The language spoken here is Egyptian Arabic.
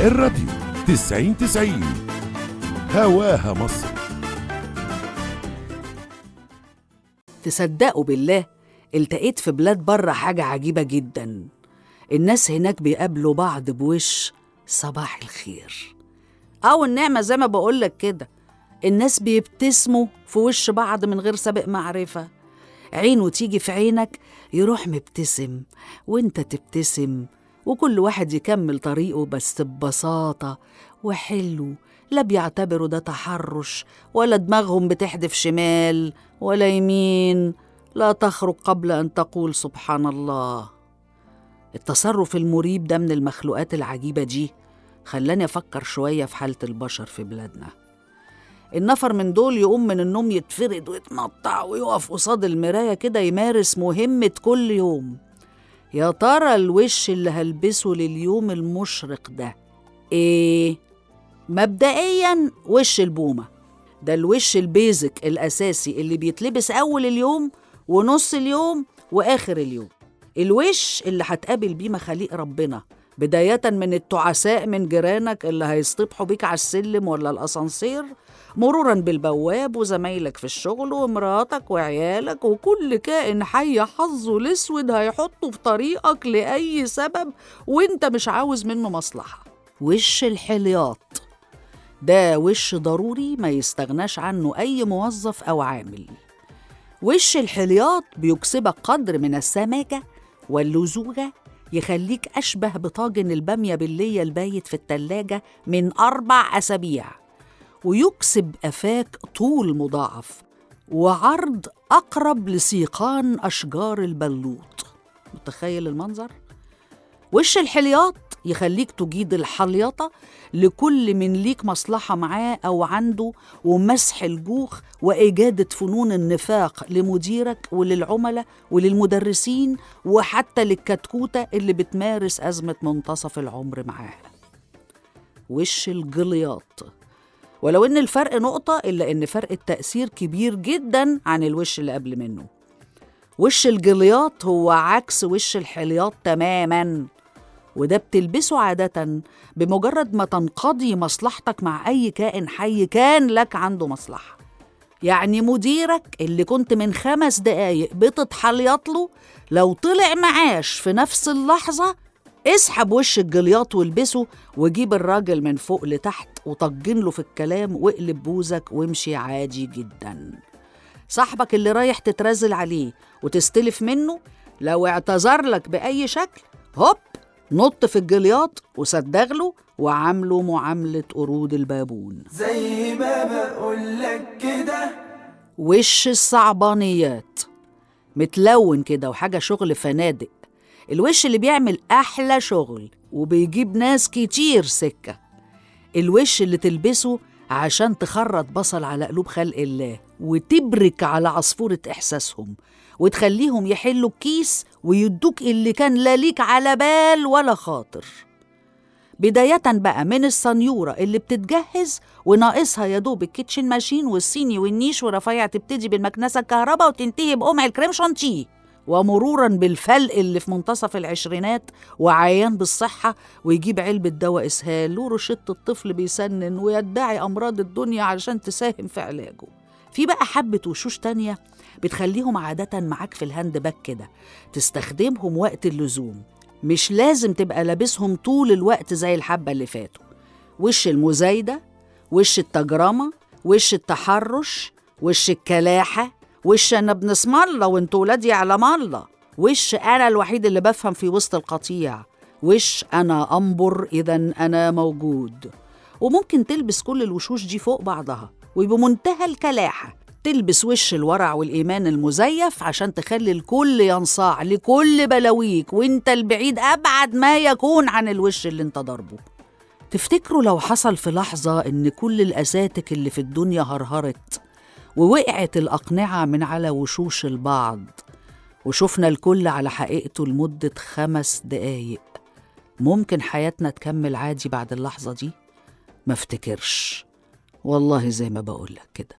الراديو تسعين تسعين هواها مصر تصدقوا بالله التقيت في بلاد بره حاجة عجيبة جدا الناس هناك بيقابلوا بعض بوش صباح الخير أو النعمة زي ما بقولك كده الناس بيبتسموا في وش بعض من غير سابق معرفة عينه تيجي في عينك يروح مبتسم وانت تبتسم وكل واحد يكمل طريقه بس ببساطة وحلو لا بيعتبروا ده تحرش ولا دماغهم بتحدف شمال ولا يمين لا تخرج قبل أن تقول سبحان الله التصرف المريب ده من المخلوقات العجيبة دي خلاني أفكر شوية في حالة البشر في بلادنا النفر من دول يقوم من النوم يتفرد ويتنطع ويقف قصاد المراية كده يمارس مهمة كل يوم يا ترى الوش اللي هلبسه لليوم المشرق ده ايه مبدئيا وش البومة ده الوش البيزك الأساسي اللي بيتلبس أول اليوم ونص اليوم وآخر اليوم الوش اللي هتقابل بيه مخاليق ربنا بداية من التعساء من جيرانك اللي هيصطبحوا بيك على السلم ولا الأسانسير مرورا بالبواب وزمايلك في الشغل ومراتك وعيالك وكل كائن حي حظه الأسود هيحطه في طريقك لأي سبب وانت مش عاوز منه مصلحة وش الحلياط ده وش ضروري ما يستغناش عنه أي موظف أو عامل وش الحلياط بيكسبك قدر من السماكة واللزوجة يخليك أشبه بطاجن البامية باللية البايت في التلاجة من أربع أسابيع ويكسب أفاك طول مضاعف وعرض أقرب لسيقان أشجار البلوط متخيل المنظر؟ وش الحلياط يخليك تجيد الحليطة لكل من ليك مصلحة معاه أو عنده ومسح الجوخ وإجادة فنون النفاق لمديرك وللعملاء وللمدرسين وحتى للكتكوتة اللي بتمارس أزمة منتصف العمر معاها وش الجلياط ولو إن الفرق نقطة إلا إن فرق التأثير كبير جدا عن الوش اللي قبل منه وش الجلياط هو عكس وش الحلياط تماماً وده بتلبسه عادة بمجرد ما تنقضي مصلحتك مع أي كائن حي كان لك عنده مصلحة يعني مديرك اللي كنت من خمس دقايق بتتحليط له لو طلع معاش في نفس اللحظة اسحب وش الجلياط والبسه وجيب الراجل من فوق لتحت وطجن له في الكلام واقلب بوزك وامشي عادي جدا صاحبك اللي رايح تترازل عليه وتستلف منه لو اعتذر لك بأي شكل هوب نط في الجلياط وصدغ له وعامله معاملة قرود البابون زي ما بقولك كده وش الصعبانيات متلون كده وحاجة شغل فنادق الوش اللي بيعمل أحلى شغل وبيجيب ناس كتير سكة الوش اللي تلبسه عشان تخرط بصل على قلوب خلق الله وتبرك على عصفورة إحساسهم وتخليهم يحلوا الكيس ويدوك اللي كان لا ليك على بال ولا خاطر بداية بقى من السنيورة اللي بتتجهز وناقصها يا دوب الكيتشن ماشين والصيني والنيش ورفايع تبتدي بالمكنسة الكهرباء وتنتهي بقمع الكريم شانتيه ومرورا بالفلق اللي في منتصف العشرينات وعيان بالصحة ويجيب علبة دواء إسهال ورشدة الطفل بيسنن ويدعي أمراض الدنيا عشان تساهم في علاجه في بقى حبة وشوش تانية بتخليهم عادة معاك في الهاند باك كده تستخدمهم وقت اللزوم مش لازم تبقى لابسهم طول الوقت زي الحبة اللي فاتوا وش المزايدة وش التجرمة وش التحرش وش الكلاحة وش أنا ابن اسم الله وانتوا ولادي يعلم الله وش أنا الوحيد اللي بفهم في وسط القطيع وش أنا أنبر إذا أنا موجود وممكن تلبس كل الوشوش دي فوق بعضها وبمنتهى الكلاحة تلبس وش الورع والإيمان المزيف عشان تخلي الكل ينصاع لكل بلاويك وانت البعيد أبعد ما يكون عن الوش اللي انت ضربه تفتكروا لو حصل في لحظة إن كل الأساتك اللي في الدنيا هرهرت ووقعت الأقنعة من على وشوش البعض وشفنا الكل على حقيقته لمدة خمس دقايق ممكن حياتنا تكمل عادي بعد اللحظة دي؟ ما افتكرش والله زي ما بقولك كده